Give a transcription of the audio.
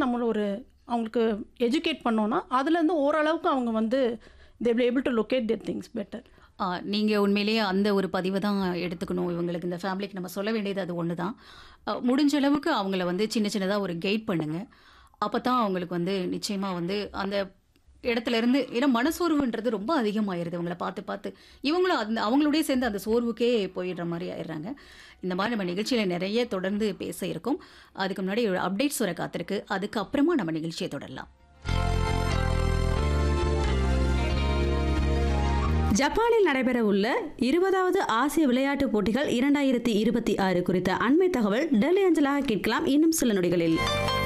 நம்மள ஒரு அவங்களுக்கு எஜுகேட் பண்ணோன்னா அதுலேருந்து ஓரளவுக்கு அவங்க வந்து they will able to locate their things better ah, நீங்க உண்மையிலேயே அந்த ஒரு பதிவை தான் எடுத்துக்கணும் இவங்களுக்கு இந்த ஃபேமிலிக்கு நம்ம சொல்ல வேண்டியது அது ஒன்று தான் முடிஞ்ச அளவுக்கு அவங்கள வந்து சின்ன சின்னதாக ஒரு கைட் பண்ணுங்க அப்போ தான் அவங்களுக்கு வந்து நிச்சயமாக வந்து அந்த இடத்துல இருந்து ஏன்னா மனசோர்வுன்றது ரொம்ப அதிகமாயிருது இவங்களை பார்த்து பார்த்து இவங்களும் அந்த அவங்களோடய சேர்ந்து அந்த சோர்வுக்கே போயிடுற மாதிரி ஆயிடுறாங்க இந்த மாதிரி நம்ம நிகழ்ச்சியில் நிறைய தொடர்ந்து பேச இருக்கோம் அதுக்கு முன்னாடி ஒரு அப்டேட்ஸ் வர காத்திருக்கு அதுக்கப்புறமா நம்ம நிகழ்ச்சியை தொடரலாம் ஜப்பானில் நடைபெறவுள்ள இருபதாவது ஆசிய விளையாட்டுப் போட்டிகள் இரண்டாயிரத்தி இருபத்தி ஆறு குறித்த அண்மை தகவல் டெல்லி அஞ்சலாக கேட்கலாம் இன்னும் சில நொடிகளில்